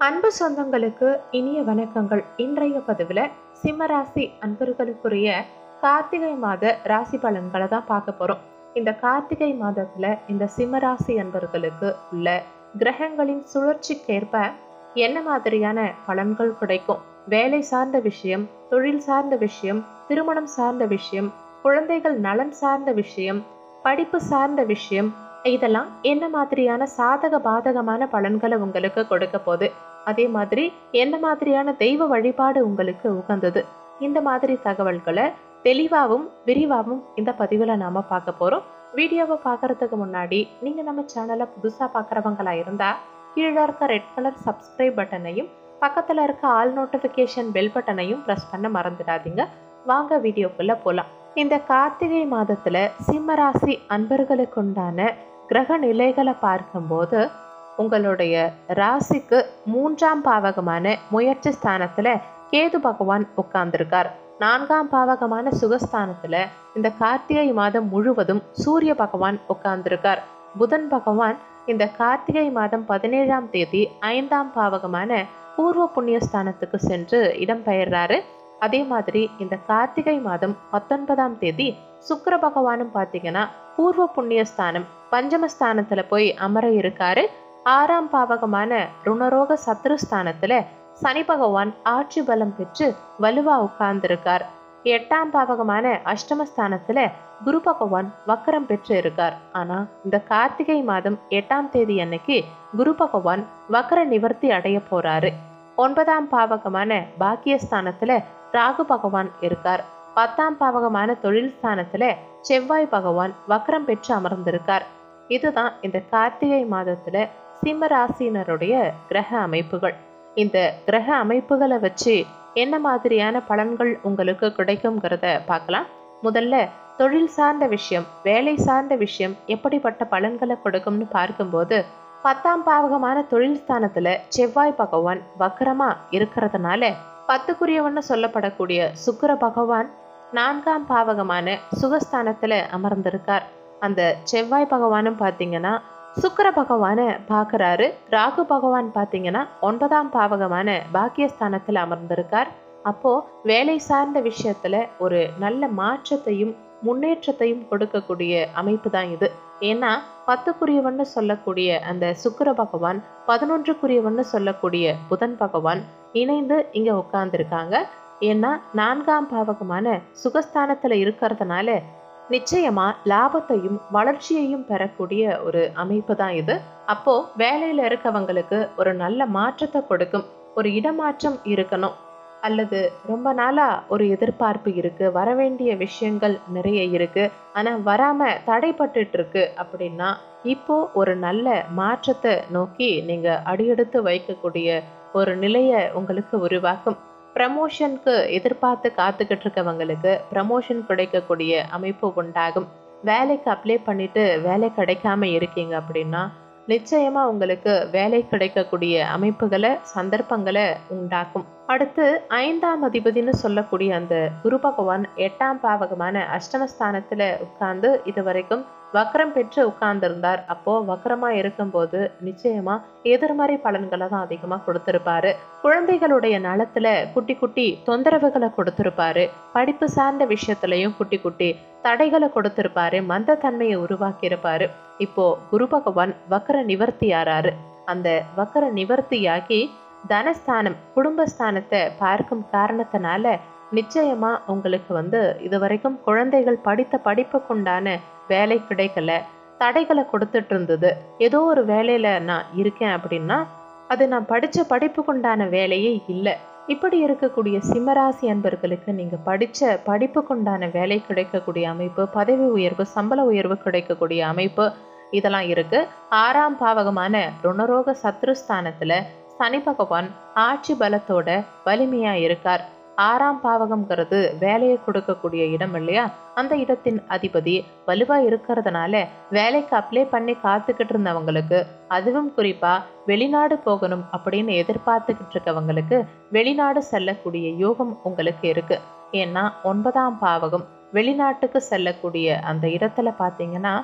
அன்பு சொந்தங்களுக்கு இனிய வணக்கங்கள் இன்றைய பதிவில் சிம்மராசி அன்பர்களுக்குரிய கார்த்திகை மாத ராசி பலன்களை தான் பார்க்க போகிறோம் இந்த கார்த்திகை மாதத்தில் இந்த சிம்மராசி அன்பர்களுக்கு உள்ள கிரகங்களின் சுழற்சிக்கேற்ப என்ன மாதிரியான பலன்கள் கிடைக்கும் வேலை சார்ந்த விஷயம் தொழில் சார்ந்த விஷயம் திருமணம் சார்ந்த விஷயம் குழந்தைகள் நலன் சார்ந்த விஷயம் படிப்பு சார்ந்த விஷயம் இதெல்லாம் என்ன மாதிரியான சாதக பாதகமான பலன்களை உங்களுக்கு கொடுக்க போகுது அதே மாதிரி என்ன மாதிரியான தெய்வ வழிபாடு உங்களுக்கு உகந்தது இந்த மாதிரி தகவல்களை தெளிவாகவும் விரிவாகவும் இந்த பதிவில் நாம் பார்க்க போகிறோம் வீடியோவை பார்க்கறதுக்கு முன்னாடி நீங்கள் நம்ம சேனலை புதுசாக பார்க்குறவங்களா இருந்தால் கீழே இருக்க ரெட் கலர் சப்ஸ்கிரைப் பட்டனையும் பக்கத்தில் இருக்க ஆல் நோட்டிஃபிகேஷன் பெல் பட்டனையும் ப்ரெஸ் பண்ண மறந்துடாதீங்க வாங்க வீடியோக்குள்ளே போகலாம் இந்த கார்த்திகை மாதத்தில் சிம்மராசி அன்பர்களுக்குண்டான கிரக நிலைகளை பார்க்கும்போது உங்களுடைய ராசிக்கு மூன்றாம் பாவகமான முயற்சி ஸ்தானத்துல கேது பகவான் உட்கார்ந்திருக்கார் நான்காம் பாவகமான சுகஸ்தானத்துல இந்த கார்த்திகை மாதம் முழுவதும் சூரிய பகவான் உட்கார்ந்திருக்கார் புதன் பகவான் இந்த கார்த்திகை மாதம் பதினேழாம் தேதி ஐந்தாம் பாவகமான பூர்வ புண்ணிய ஸ்தானத்துக்கு சென்று இடம்பெயர்றாரு அதே மாதிரி இந்த கார்த்திகை மாதம் பத்தொன்பதாம் தேதி சுக்கர பகவானும் பார்த்தீங்கன்னா பூர்வ புண்ணிய ஸ்தானம் பஞ்சமஸ்தானத்துல போய் அமர இருக்காரு ஆறாம் பாவகமான ருணரோக சத்ருஸ்தானத்துல சனி பகவான் ஆட்சி பலம் பெற்று வலுவா உட்கார்ந்திருக்கார் எட்டாம் பாவகமான அஷ்டமஸ்தானத்துல குரு பகவான் வக்கரம் பெற்று இருக்கார் ஆனா இந்த கார்த்திகை மாதம் எட்டாம் தேதி அன்னைக்கு குரு பகவான் வக்கர நிவர்த்தி அடைய போறாரு ஒன்பதாம் பாவகமான பாக்கியஸ்தானத்துல ராகு பகவான் இருக்கார் பத்தாம் பாவகமான தொழில் ஸ்தானத்துல செவ்வாய் பகவான் வக்கரம் பெற்று அமர்ந்திருக்கார் இதுதான் இந்த கார்த்திகை மாதத்துல சிம்ம ராசியினருடைய கிரக அமைப்புகள் இந்த கிரக அமைப்புகளை வச்சு என்ன மாதிரியான பலன்கள் உங்களுக்கு கிடைக்குங்கிறத பார்க்கலாம் முதல்ல தொழில் சார்ந்த விஷயம் வேலை சார்ந்த விஷயம் எப்படிப்பட்ட பலன்களை கொடுக்கும்னு பார்க்கும்போது பத்தாம் பாவகமான தொழில் ஸ்தானத்துல செவ்வாய் பகவான் வக்கரமா இருக்கிறதுனால பத்துக்குரியவன்னு சொல்லப்படக்கூடிய சுக்கர பகவான் நான்காம் பாவகமான சுகஸ்தானத்துல அமர்ந்திருக்கார் அந்த செவ்வாய் பகவானும் பார்த்தீங்கன்னா சுக்கர பகவானை பார்க்குறாரு ராகு பகவான் பார்த்தீங்கன்னா ஒன்பதாம் பாவகமான பாக்கியஸ்தானத்தில் அமர்ந்திருக்கார் அப்போ வேலை சார்ந்த விஷயத்துல ஒரு நல்ல மாற்றத்தையும் முன்னேற்றத்தையும் கொடுக்கக்கூடிய அமைப்பு தான் இது ஏன்னா பத்துக்குரியவன்னு சொல்லக்கூடிய அந்த சுக்கர பகவான் பதினொன்றுக்குரியவன்னு சொல்லக்கூடிய புதன் பகவான் இணைந்து இங்க உட்கார்ந்துருக்காங்க ஏன்னா நான்காம் பாவகமான சுகஸ்தானத்துல இருக்கிறதுனால நிச்சயமா லாபத்தையும் வளர்ச்சியையும் பெறக்கூடிய ஒரு அமைப்பு தான் இது அப்போ வேலையில இருக்கவங்களுக்கு ஒரு நல்ல மாற்றத்தை கொடுக்கும் ஒரு இடமாற்றம் இருக்கணும் அல்லது ரொம்ப நாளா ஒரு எதிர்பார்ப்பு இருக்கு வர வேண்டிய விஷயங்கள் நிறைய இருக்கு ஆனா வராம தடைப்பட்டுட்டு இருக்கு அப்படின்னா இப்போ ஒரு நல்ல மாற்றத்தை நோக்கி நீங்க அடியெடுத்து வைக்கக்கூடிய ஒரு நிலையை உங்களுக்கு உருவாக்கும் ப்ரமோஷனுக்கு எதிர்பார்த்து காத்துக்கிட்டு இருக்கவங்களுக்கு ப்ரமோஷன் கிடைக்கக்கூடிய அமைப்பு உண்டாகும் வேலைக்கு அப்ளை பண்ணிட்டு வேலை கிடைக்காம இருக்கீங்க அப்படின்னா நிச்சயமா உங்களுக்கு வேலை கிடைக்கக்கூடிய அமைப்புகளை சந்தர்ப்பங்களை உண்டாக்கும் அடுத்து ஐந்தாம் அதிபதினு சொல்லக்கூடிய அந்த குரு பகவான் எட்டாம் பாவகமான அஷ்டமஸ்தானத்துல உட்கார்ந்து இது வரைக்கும் வக்கரம் பெற்று உட்கார்ந்திருந்தார் அப்போ வக்கரமா இருக்கும்போது நிச்சயமா எதிர்மறை பலன்களை தான் அதிகமா கொடுத்திருப்பாரு குழந்தைகளுடைய நலத்துல குட்டி குட்டி தொந்தரவுகளை கொடுத்திருப்பாரு படிப்பு சார்ந்த விஷயத்திலையும் குட்டி குட்டி தடைகளை கொடுத்திருப்பாரு மந்த தன்மையை உருவாக்கி இருப்பாரு இப்போ குரு பகவான் வக்கர நிவர்த்தி ஆறாரு அந்த வக்கர நிவர்த்தியாகி தனஸ்தானம் குடும்பஸ்தானத்தை பார்க்கும் காரணத்தினால நிச்சயமா உங்களுக்கு வந்து இது வரைக்கும் குழந்தைகள் படித்த படிப்புக்குண்டான வேலை கிடைக்கல தடைகளை கொடுத்துட்டு இருந்தது ஏதோ ஒரு வேலையில நான் இருக்கேன் அப்படின்னா அது நான் படித்த படிப்புக்குண்டான வேலையே இல்லை இப்படி இருக்கக்கூடிய சிம்மராசி அன்பர்களுக்கு நீங்க படிச்ச படிப்புக்குண்டான வேலை கிடைக்கக்கூடிய அமைப்பு பதவி உயர்வு சம்பள உயர்வு கிடைக்கக்கூடிய அமைப்பு இதெல்லாம் இருக்கு ஆறாம் பாவகமான ருணரோக சத்ருஸ்தானத்துல சனி பகவான் ஆட்சி பலத்தோட வலிமையா இருக்கார் ஆறாம் பாவகம்ங்கிறது வேலையை கொடுக்கக்கூடிய இடம் இல்லையா அந்த இடத்தின் அதிபதி வலுவா இருக்கிறதுனால வேலைக்கு அப்ளை பண்ணி காத்துக்கிட்டு இருந்தவங்களுக்கு அதுவும் குறிப்பா வெளிநாடு போகணும் அப்படின்னு எதிர்பார்த்துக்கிட்டு இருக்கவங்களுக்கு வெளிநாடு செல்லக்கூடிய யோகம் உங்களுக்கு இருக்கு ஏன்னா ஒன்பதாம் பாவகம் வெளிநாட்டுக்கு செல்லக்கூடிய அந்த இடத்துல பார்த்தீங்கன்னா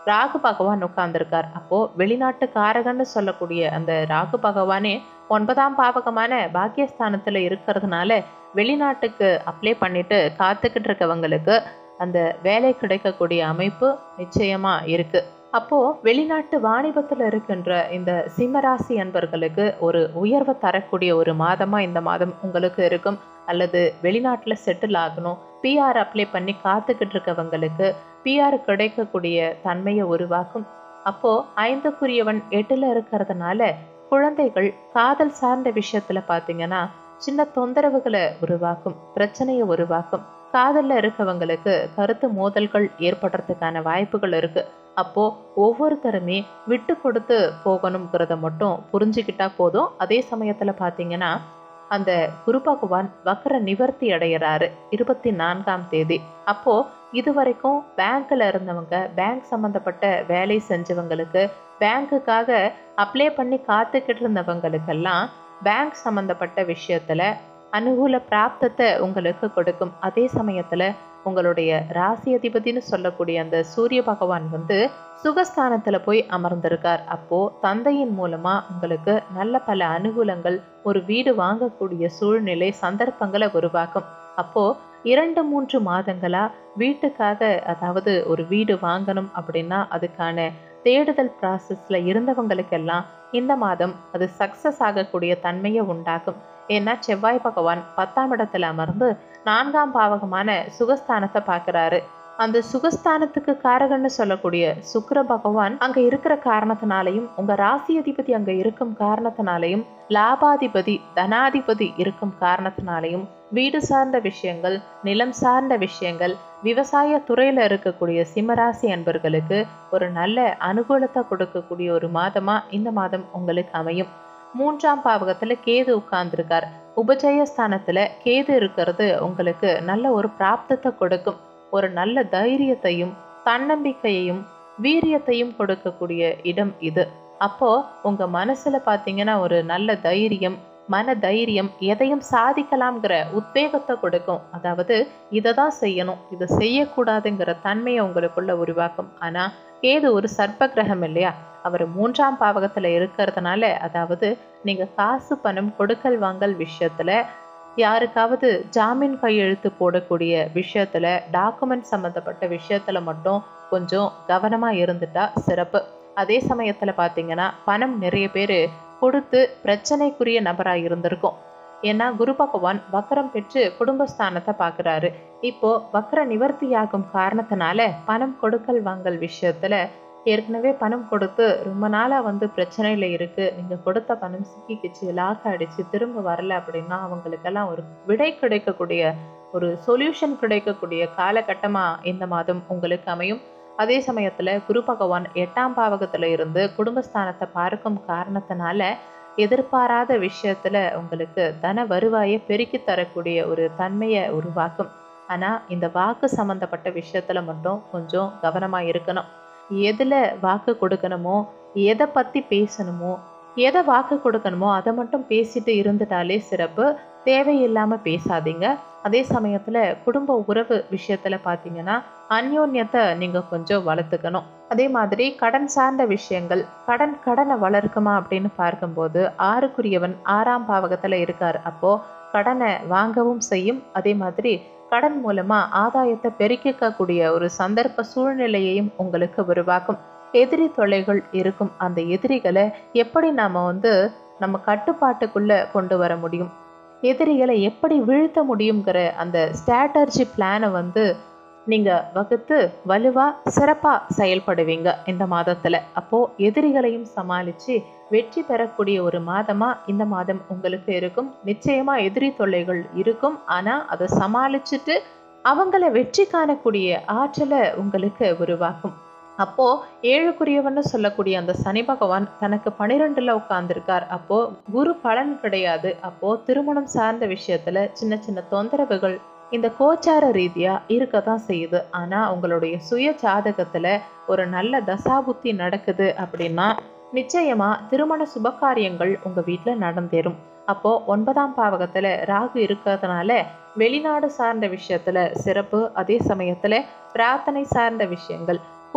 ராகு பகவான் உட்கார்ந்திருக்கார் அப்போ வெளிநாட்டு காரகன்னு சொல்லக்கூடிய அந்த ராகு பகவானே ஒன்பதாம் பாவகமான பாக்கியஸ்தானத்துல இருக்கிறதுனால வெளிநாட்டுக்கு அப்ளை பண்ணிட்டு காத்துக்கிட்டு இருக்கவங்களுக்கு அந்த வேலை கிடைக்கக்கூடிய அமைப்பு நிச்சயமா இருக்கு அப்போ வெளிநாட்டு வாணிபத்துல இருக்கின்ற இந்த சிம்மராசி அன்பர்களுக்கு ஒரு உயர்வை தரக்கூடிய ஒரு மாதமா இந்த மாதம் உங்களுக்கு இருக்கும் அல்லது வெளிநாட்டுல செட்டில் ஆகணும் பிஆர் அப்ளை பண்ணி காத்துக்கிட்டு இருக்கவங்களுக்கு பிஆர் கிடைக்கக்கூடிய தன்மையை உருவாக்கும் அப்போ ஐந்துக்குரியவன் எட்டுல இருக்கிறதுனால குழந்தைகள் காதல் சார்ந்த விஷயத்துல பாத்தீங்கன்னா சின்ன தொந்தரவுகளை உருவாக்கும் பிரச்சனையை உருவாக்கும் காதல்ல இருக்கவங்களுக்கு கருத்து மோதல்கள் ஏற்படுறதுக்கான வாய்ப்புகள் இருக்கு அப்போ ஒவ்வொருத்தருமே விட்டு கொடுத்து போகணுங்கிறத மட்டும் புரிஞ்சுக்கிட்டா போதும் அதே சமயத்துல பாத்தீங்கன்னா அந்த குரு பகவான் வக்கர நிவர்த்தி அடைகிறாரு இருபத்தி நான்காம் தேதி அப்போ இது வரைக்கும் பேங்க்ல இருந்தவங்க பேங்க் சம்பந்தப்பட்ட வேலை செஞ்சவங்களுக்கு பேங்க்குக்காக அப்ளை பண்ணி காத்துக்கிட்டு இருந்தவங்களுக்கெல்லாம் பேங்க் சம்பந்தப்பட்ட விஷயத்துல அனுகூல பிராப்தத்தை உங்களுக்கு கொடுக்கும் அதே சமயத்துல உங்களுடைய ராசி அதிபதினு சொல்லக்கூடிய அந்த சூரிய பகவான் வந்து சுகஸ்தானத்துல போய் அமர்ந்திருக்கார் அப்போ தந்தையின் மூலமா உங்களுக்கு நல்ல பல அனுகூலங்கள் ஒரு வீடு வாங்கக்கூடிய சூழ்நிலை சந்தர்ப்பங்களை உருவாக்கும் அப்போ இரண்டு மூன்று மாதங்களா வீட்டுக்காக அதாவது ஒரு வீடு வாங்கணும் அப்படின்னா அதுக்கான தேடுதல் ப்ராசஸ்ல இருந்தவங்களுக்கெல்லாம் இந்த மாதம் அது சக்சஸ் ஆகக்கூடிய தன்மையை உண்டாக்கும் ஏன்னா செவ்வாய் பகவான் பத்தாம் இடத்துல அமர்ந்து நான்காம் பாவகமான சுகஸ்தானத்தை பார்க்குறாரு அந்த சுகஸ்தானத்துக்கு காரகன்னு சொல்லக்கூடிய சுக்கிர பகவான் அங்க இருக்கிற காரணத்தினாலையும் உங்க ராசி அதிபதி அங்க இருக்கும் காரணத்தினாலையும் லாபாதிபதி தனாதிபதி இருக்கும் காரணத்தினாலையும் வீடு சார்ந்த விஷயங்கள் நிலம் சார்ந்த விஷயங்கள் விவசாய துறையில இருக்கக்கூடிய சிம்மராசி அன்பர்களுக்கு ஒரு நல்ல அனுகூலத்தை கொடுக்கக்கூடிய ஒரு மாதமா இந்த மாதம் உங்களுக்கு அமையும் மூன்றாம் பாவகத்துல கேது உட்கார்ந்துருக்கார் உபஜயஸ்தானத்துல கேது இருக்கிறது உங்களுக்கு நல்ல ஒரு பிராப்தத்தை கொடுக்கும் ஒரு நல்ல தைரியத்தையும் தன்னம்பிக்கையையும் வீரியத்தையும் கொடுக்கக்கூடிய இடம் இது அப்போ உங்க மனசுல பாத்தீங்கன்னா ஒரு நல்ல தைரியம் மன தைரியம் எதையும் சாதிக்கலாம்ங்கிற உத்வேகத்தை கொடுக்கும் அதாவது இதை தான் செய்யணும் இதை செய்யக்கூடாதுங்கிற தன்மையை உங்களுக்குள்ள உருவாக்கும் ஆனா கேது ஒரு சர்ப்ப கிரகம் இல்லையா அவர் மூன்றாம் பாவகத்துல இருக்கிறதுனால அதாவது நீங்க காசு பணம் கொடுக்கல் வாங்கல் விஷயத்துல யாருக்காவது ஜாமீன் கையெழுத்து போடக்கூடிய விஷயத்துல டாக்குமெண்ட் சம்மந்தப்பட்ட விஷயத்துல மட்டும் கொஞ்சம் கவனமா இருந்துட்டா சிறப்பு அதே சமயத்துல பாத்தீங்கன்னா பணம் நிறைய பேர் கொடுத்து பிரச்சனைக்குரிய நபராக இருந்திருக்கும் ஏன்னா குரு பகவான் வக்கரம் பெற்று குடும்பஸ்தானத்தை பார்க்குறாரு இப்போ வக்கர நிவர்த்தியாகும் காரணத்தினால பணம் கொடுக்கல் வாங்கல் விஷயத்துல ஏற்கனவே பணம் கொடுத்து ரொம்ப நாளாக வந்து பிரச்சனையில் இருக்குது நீங்கள் கொடுத்த பணம் சிக்கிக்கிச்சு லாக் ஆயிடுச்சு திரும்ப வரல அப்படின்னா அவங்களுக்கெல்லாம் ஒரு விடை கிடைக்கக்கூடிய ஒரு சொல்யூஷன் கிடைக்கக்கூடிய காலகட்டமாக இந்த மாதம் உங்களுக்கு அமையும் அதே சமயத்தில் குரு பகவான் எட்டாம் பாவகத்தில் இருந்து குடும்பஸ்தானத்தை பார்க்கும் காரணத்தினால எதிர்பாராத விஷயத்துல உங்களுக்கு தன வருவாயை பெருக்கி தரக்கூடிய ஒரு தன்மையை உருவாக்கும் ஆனால் இந்த வாக்கு சம்மந்தப்பட்ட விஷயத்துல மட்டும் கொஞ்சம் கவனமாக இருக்கணும் எதில் வாக்கு கொடுக்கணுமோ எதை பற்றி பேசணுமோ எதை வாக்கு கொடுக்கணுமோ அதை மட்டும் பேசிட்டு இருந்துட்டாலே சிறப்பு தேவையில்லாமல் பேசாதீங்க அதே சமயத்தில் குடும்ப உறவு விஷயத்தில் பார்த்தீங்கன்னா அந்யோன்யத்தை நீங்கள் கொஞ்சம் வளர்த்துக்கணும் அதே மாதிரி கடன் சார்ந்த விஷயங்கள் கடன் கடனை வளர்க்குமா அப்படின்னு பார்க்கும்போது ஆறுக்குரியவன் ஆறாம் பாவகத்தில் இருக்கார் அப்போது கடனை வாங்கவும் செய்யும் அதே மாதிரி கடன் மூலமா ஆதாயத்தை பெருக்கிக்கக்கூடிய ஒரு சந்தர்ப்ப சூழ்நிலையையும் உங்களுக்கு உருவாக்கும் எதிரி தொல்லைகள் இருக்கும் அந்த எதிரிகளை எப்படி நாம வந்து நம்ம கட்டுப்பாட்டுக்குள்ள கொண்டு வர முடியும் எதிரிகளை எப்படி வீழ்த்த முடியுங்கிற அந்த ஸ்ட்ராட்டர்ஜி பிளானை வந்து நீங்க வகுத்து வலுவா சிறப்பா செயல்படுவீங்க இந்த மாதத்துல அப்போ எதிரிகளையும் சமாளிச்சு வெற்றி பெறக்கூடிய ஒரு மாதமா இந்த மாதம் உங்களுக்கு இருக்கும் நிச்சயமா எதிரி தொல்லைகள் இருக்கும் ஆனா அதை சமாளிச்சுட்டு அவங்கள வெற்றி காணக்கூடிய ஆற்றலை உங்களுக்கு உருவாக்கும் அப்போ ஏழுக்குரியவன்னு சொல்லக்கூடிய அந்த சனி பகவான் தனக்கு பனிரெண்டுல உட்கார்ந்துருக்கார் அப்போ குரு பலன் கிடையாது அப்போ திருமணம் சார்ந்த விஷயத்துல சின்ன சின்ன தொந்தரவுகள் இந்த கோச்சார ரீதியா இருக்க தான் செய்யுது ஆனா உங்களுடைய சுய ஜாதகத்துல ஒரு நல்ல தசாபுத்தி நடக்குது அப்படின்னா நிச்சயமா திருமண சுபகாரியங்கள் உங்க வீட்டுல நடந்தேறும் அப்போ ஒன்பதாம் பாவகத்துல ராகு இருக்கிறதுனால வெளிநாடு சார்ந்த விஷயத்துல சிறப்பு அதே சமயத்துல பிரார்த்தனை சார்ந்த விஷயங்கள்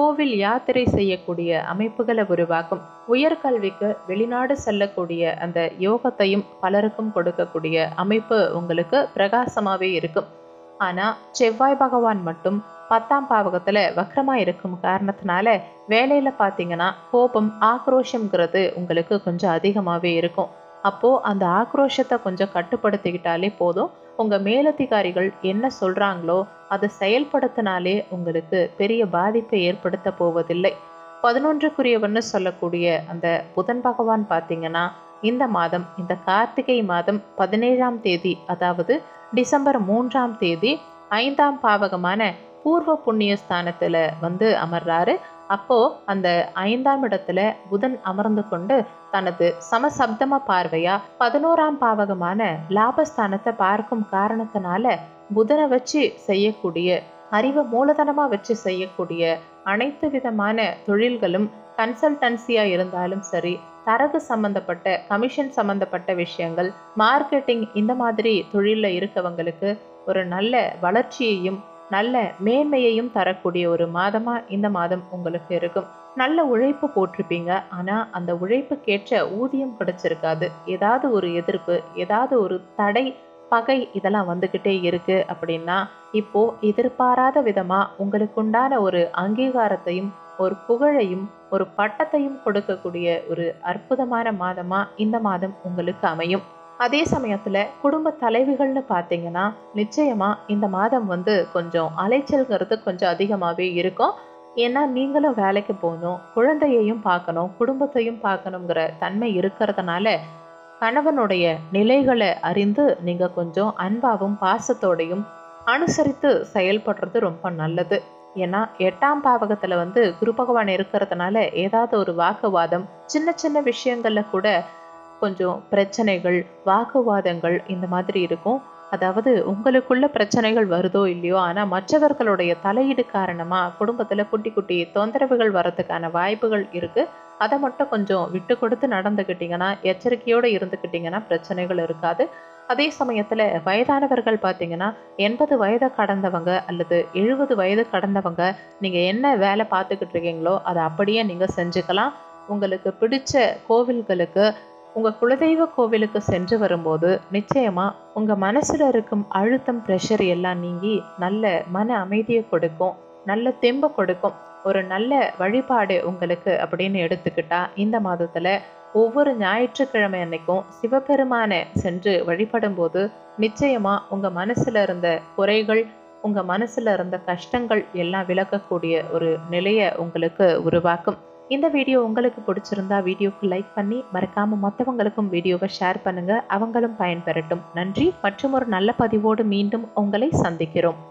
கோவில் யாத்திரை செய்யக்கூடிய அமைப்புகளை உருவாக்கும் உயர்கல்விக்கு வெளிநாடு செல்லக்கூடிய அந்த யோகத்தையும் பலருக்கும் கொடுக்கக்கூடிய அமைப்பு உங்களுக்கு பிரகாசமாகவே இருக்கும் ஆனால் செவ்வாய் பகவான் மட்டும் பத்தாம் பாவகத்தில் வக்கரமாக இருக்கும் காரணத்தினால வேலையில் பார்த்தீங்கன்னா கோபம் ஆக்ரோஷங்கிறது உங்களுக்கு கொஞ்சம் அதிகமாகவே இருக்கும் அப்போது அந்த ஆக்ரோஷத்தை கொஞ்சம் கட்டுப்படுத்திக்கிட்டாலே போதும் உங்கள் மேலதிகாரிகள் என்ன சொல்கிறாங்களோ அதை செயல்படுத்தினாலே உங்களுக்கு பெரிய பாதிப்பை ஏற்படுத்த போவதில்லை பதினொன்றுக்குரியவன்னு சொல்லக்கூடிய அந்த புதன் பகவான் பார்த்தீங்கன்னா இந்த மாதம் இந்த கார்த்திகை மாதம் பதினேழாம் தேதி அதாவது டிசம்பர் மூன்றாம் தேதி ஐந்தாம் பாவகமான பூர்வ புண்ணிய ஸ்தானத்துல வந்து அமர்றாரு அப்போ அந்த ஐந்தாம் இடத்துல புதன் அமர்ந்து கொண்டு தனது சமசப்தம பார்வையா பதினோராம் பாவகமான லாபஸ்தானத்தை பார்க்கும் காரணத்தினால புதனை வச்சு செய்யக்கூடிய அறிவை மூலதனமா வச்சு செய்யக்கூடிய அனைத்து விதமான தொழில்களும் கன்சல்டன்சியா இருந்தாலும் சரி தரகு சம்பந்தப்பட்ட கமிஷன் சம்பந்தப்பட்ட விஷயங்கள் மார்க்கெட்டிங் இந்த மாதிரி தொழிலில் இருக்கவங்களுக்கு ஒரு நல்ல வளர்ச்சியையும் நல்ல மேன்மையையும் தரக்கூடிய ஒரு மாதமா இந்த மாதம் உங்களுக்கு இருக்கும் நல்ல உழைப்பு போட்டிருப்பீங்க ஆனா அந்த உழைப்புக்கேற்ற ஊதியம் கிடைச்சிருக்காது ஏதாவது ஒரு எதிர்ப்பு ஏதாவது ஒரு தடை பகை இதெல்லாம் வந்துக்கிட்டே இருக்கு அப்படின்னா இப்போ எதிர்பாராத விதமா உங்களுக்குண்டான ஒரு அங்கீகாரத்தையும் ஒரு புகழையும் ஒரு பட்டத்தையும் கொடுக்கக்கூடிய ஒரு அற்புதமான மாதமா இந்த மாதம் உங்களுக்கு அமையும் அதே சமயத்துல குடும்ப தலைவிகள்னு பார்த்தீங்கன்னா நிச்சயமா இந்த மாதம் வந்து கொஞ்சம் அலைச்சல்ங்கிறது கொஞ்சம் அதிகமாகவே இருக்கும் ஏன்னா நீங்களும் வேலைக்கு போகணும் குழந்தையையும் பார்க்கணும் குடும்பத்தையும் பார்க்கணுங்கிற தன்மை இருக்கிறதுனால கணவனுடைய நிலைகளை அறிந்து நீங்க கொஞ்சம் அன்பாவும் பாசத்தோடையும் அனுசரித்து செயல்படுறது ரொம்ப நல்லது ஏன்னா எட்டாம் பாவகத்துல வந்து குரு பகவான் இருக்கிறதுனால ஏதாவது ஒரு வாக்குவாதம் சின்ன சின்ன விஷயங்கள்ல கூட கொஞ்சம் பிரச்சனைகள் வாக்குவாதங்கள் இந்த மாதிரி இருக்கும் அதாவது உங்களுக்குள்ள பிரச்சனைகள் வருதோ இல்லையோ ஆனால் மற்றவர்களுடைய தலையீடு காரணமாக குடும்பத்தில் குட்டி குட்டி தொந்தரவுகள் வரதுக்கான வாய்ப்புகள் இருக்குது அதை மட்டும் கொஞ்சம் விட்டு கொடுத்து நடந்துக்கிட்டிங்கன்னா எச்சரிக்கையோடு இருந்துக்கிட்டிங்கன்னா பிரச்சனைகள் இருக்காது அதே சமயத்தில் வயதானவர்கள் பார்த்தீங்கன்னா எண்பது வயதை கடந்தவங்க அல்லது எழுபது வயது கடந்தவங்க நீங்கள் என்ன வேலை பார்த்துக்கிட்டு இருக்கீங்களோ அதை அப்படியே நீங்கள் செஞ்சுக்கலாம் உங்களுக்கு பிடிச்ச கோவில்களுக்கு உங்கள் குலதெய்வ கோவிலுக்கு சென்று வரும்போது நிச்சயமாக உங்கள் மனசில் இருக்கும் அழுத்தம் ப்ரெஷர் எல்லாம் நீங்கி நல்ல மன அமைதியை கொடுக்கும் நல்ல தெம்பை கொடுக்கும் ஒரு நல்ல வழிபாடு உங்களுக்கு அப்படின்னு எடுத்துக்கிட்டா இந்த மாதத்தில் ஒவ்வொரு ஞாயிற்றுக்கிழமை அன்னைக்கும் சிவபெருமானை சென்று வழிபடும்போது நிச்சயமாக உங்கள் மனசில் இருந்த குறைகள் உங்கள் மனசில் இருந்த கஷ்டங்கள் எல்லாம் விளக்கக்கூடிய ஒரு நிலையை உங்களுக்கு உருவாக்கும் இந்த வீடியோ உங்களுக்கு பிடிச்சிருந்தா வீடியோக்கு லைக் பண்ணி மறக்காம மற்றவங்களுக்கும் வீடியோவை ஷேர் பண்ணுங்க அவங்களும் பயன்பெறட்டும் நன்றி மற்றும் ஒரு நல்ல பதிவோடு மீண்டும் உங்களை சந்திக்கிறோம்